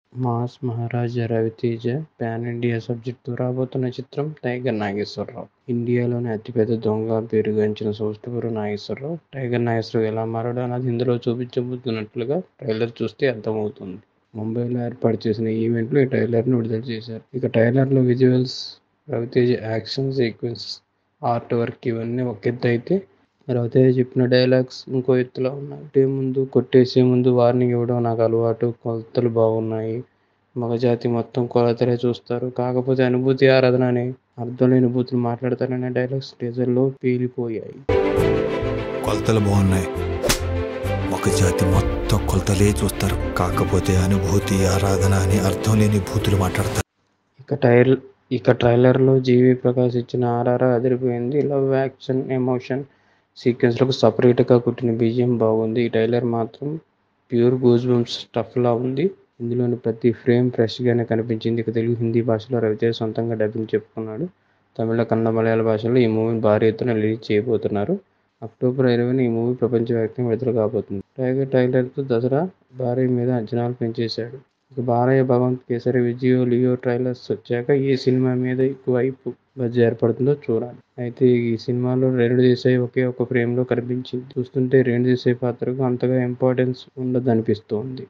Mass Maharaja Ravi Teja pan India సబ్జెక్టుతో రాబోతున్న చిత్రం టైగర్ నాగేశ్వరరావు. ఇండియాలోనే అతిపెద్ద దొంగగా పేరుగాంచిన సౌష్ఠవరు నాగేశ్వరరావు టైగర్ నాగేశ్వరరావు ఎలా మారాడో అన్నది ఇందులో చూపించబోతున్నట్లుగా ట్రైలర్ చూస్తే అర్థమవుతోంది. ముంబైలో ఏర్పాటు చేసిన ఈవెంట్లో ఈ ట్రైలర్ను విడుదల చేశారు. ఇక ట్రైలర్లో visuals, Ravi Teja action sequences, art work ఇవన్నీ ఒకెత్తైతే రవితేజ చెప్పిన డైలాగ్స్ ఇంకో ఎత్తులో ఉన్నాయి. కొట్టే ముందు, కొట్టేసే ముందు వార్నింగ్ ఇవ్వడం నాకు అలవాటు కొలతలు బాగున్నాయి. మగజాతి మొత్తం కొలతలే చూస్తారు. కాకపోతే అనుభూతి ఆరాధన అనే అర్థంలేని బూతులు మాట్లాడతారనే డైలాగ్స్ టీజర్లో పేలిపోయాయి. కొలతలు బాగున్నాయి. మగజాతి మొత్తం కొలతలే చూస్తారు. కాకపోతే అనుభూతి ఆరాధన అని అర్థం లేని బూతులు మాట్లాడతారు. ఇక టైల్ ఇక ట్రైలర్లో జీవీ ప్రకాష్ ఇచ్చిన ఆర్ఆర్ఆర్ అదిరిపోయింది. లవ్, యాక్షన్, ఎమోషన్ సీక్వెన్స్లకు సపరేట్గా కొట్టిన బీజిఎం బాగుంది. ఈ ట్రైలర్ మాత్రం ప్యూర్ గూజ్బంప్స్ స్టఫ్లా ఉంది. ఇందులోని ప్రతి ఫ్రేమ్ ఫ్రెష్గానే కనిపించింది. ఇక తెలుగు, హిందీ భాషల్లో రవితేజ సొంతంగా డబ్బింగ్ చెప్పుకున్నాడు. తమిళ, కన్నడ, మలయాళ భాషల్లో ఈ మూవీని భారీ ఎత్తున రిలీజ్ చేయబోతున్నారు. అక్టోబర్ ఇరవైన ఈ మూవీ ప్రపంచవ్యాప్తంగా విడుదల కాబోతుంది. టైగర్ ట్రైలర్తో దసరా బారయ్య మీద అంచనాలు పెంచేశాడు. ఇక బారయ్య, భగవంత్ కేసరి, విజయ్, లియో ట్రైలర్స్ వచ్చాక ఏ సినిమా మీద ఎక్కువ హైప్, బజ్ ఏర్పడుతుందో చూడాలి. అయితే ఈ సినిమాలో రేణుదేశాయ్ ఒకే ఒక్క ఫ్రేమ్లో కనిపించింది. చూస్తుంటే రేణుదేశాయ్ పాత్రకు అంతగా ఇంపార్టెన్స్ ఉండదనిపిస్తోంది.